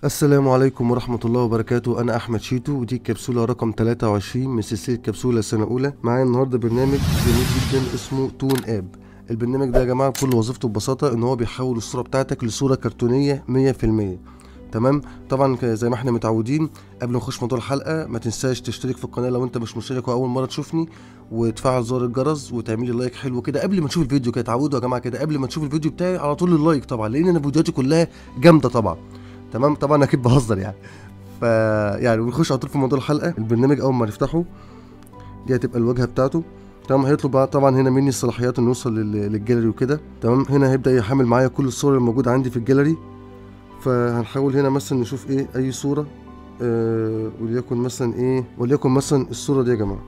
السلام عليكم ورحمة الله وبركاته أنا أحمد شيتو ودي الكبسولة رقم 23 من سلسلة كبسولة سنة أولى معايا النهاردة برنامج جميل جدا اسمه تون آب البرنامج ده يا جماعة كل وظيفته ببساطة إن هو بيحول الصورة بتاعتك لصورة كرتونية 100% تمام طبعا ك- زي ما احنا متعودين قبل ما نخش في موضوع الحلقه ما تنساش تشترك في القناه لو انت مش مشترك واول مره تشوفني وتفعل زر الجرس وتعمل لي لايك حلو كده قبل ما تشوف الفيديو كده اتعودوا يا جماعه كده قبل ما تشوف الفيديو بتاعي على طول اللايك طبعا لان انا فيديوهاتي كلها جامده طبعا تمام طبعا اكيد بهزر يعني ف يعني ونخش على طول في موضوع الحلقه البرنامج اول ما نفتحه دي هتبقى الواجهه بتاعته تمام هيطلب بقى طبعا هنا مني الصلاحيات انه يوصل لل- للجاليري وكده تمام هنا هيبدا يحمل معايا كل الصور الموجوده عندي في الجاليري فهنحاول هنا مثلا نشوف ايه اي صوره آه وليكن مثلا ايه وليكن مثلا الصوره دي يا جماعه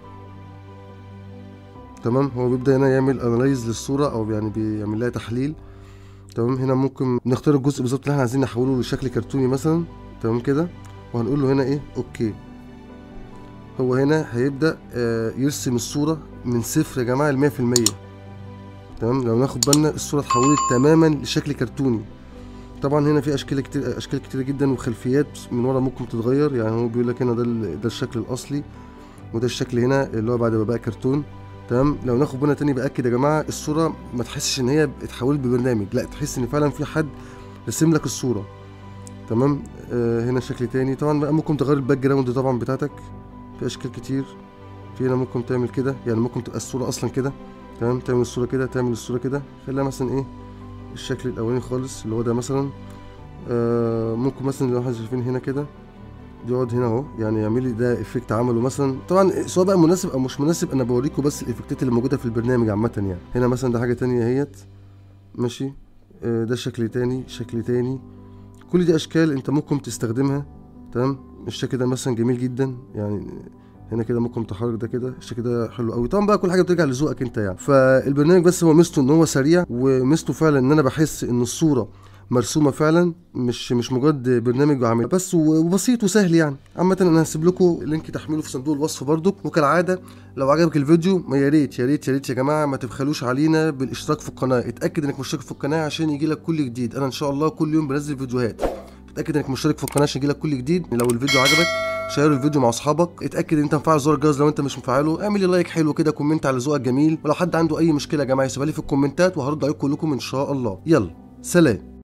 تمام هو بيبدا هنا يعمل انالايز للصوره او يعني بيعمل لها تحليل تمام هنا ممكن نختار الجزء بالظبط اللي احنا عايزين نحوله لشكل كرتوني مثلا تمام كده وهنقول له هنا ايه اوكي هو هنا هيبدا آه يرسم الصوره من صفر يا جماعه ل 100% تمام لو ناخد بالنا الصوره اتحولت تماما لشكل كرتوني طبعا هنا في اشكال كتير اشكال كتيره جدا وخلفيات من ورا ممكن تتغير يعني هو بيقول لك هنا ده ال- ده الشكل الاصلي وده الشكل هنا اللي هو بعد ما بقى كرتون تمام لو ناخد بالنا تاني باكد يا جماعه الصوره ما تحسش ان هي اتحولت ببرنامج لا تحس ان فعلا في حد رسم لك الصوره تمام آه هنا شكل تاني طبعا بقى ممكن تغير الباك جراوند طبعا بتاعتك في اشكال كتير في هنا ممكن تعمل كده يعني ممكن تبقى الصوره اصلا كده تمام تعمل الصوره كده تعمل الصوره كده خليها مثلا ايه الشكل الاولاني خالص اللي هو ده مثلا آه ممكن مثلا لو احنا شايفين هنا كده يقعد هنا اهو يعني يعمل لي ده افكت عمله مثلا طبعا سواء بقى مناسب او مش مناسب انا بوريكم بس الافكتات اللي موجوده في البرنامج عامه يعني هنا مثلا ده حاجه تانية اهيت ماشي آه ده شكل تاني شكل تاني كل دي اشكال انت ممكن تستخدمها تمام الشكل ده مثلا جميل جدا يعني هنا كده ممكن تحرك ده كده الشكل ده حلو قوي طبعا بقى كل حاجه بترجع لذوقك انت يعني فالبرنامج بس هو ميزته ان هو سريع وميزته فعلا ان انا بحس ان الصوره مرسومه فعلا مش مش مجرد برنامج وعامل بس وبسيط وسهل يعني عامه انا هسيب لكم لينك تحميله في صندوق الوصف برضو وكالعاده لو عجبك الفيديو ما يا ريت يا ريت يا ريت يا جماعه ما تبخلوش علينا بالاشتراك في القناه اتاكد انك مشترك في القناه عشان يجي لك كل جديد انا ان شاء الله كل يوم بنزل فيديوهات اتاكد انك مشترك في القناه عشان يجي لك كل جديد لو الفيديو عجبك شير الفيديو مع اصحابك اتاكد ان انت مفعل زر الجرس لو انت مش مفعله اعمل لي لايك حلو كده كومنت على ذوقك جميل ولو حد عنده اي مشكله يا جماعه يسيبها لي في الكومنتات وهرد عليكم كلكم ان شاء الله يلا سلام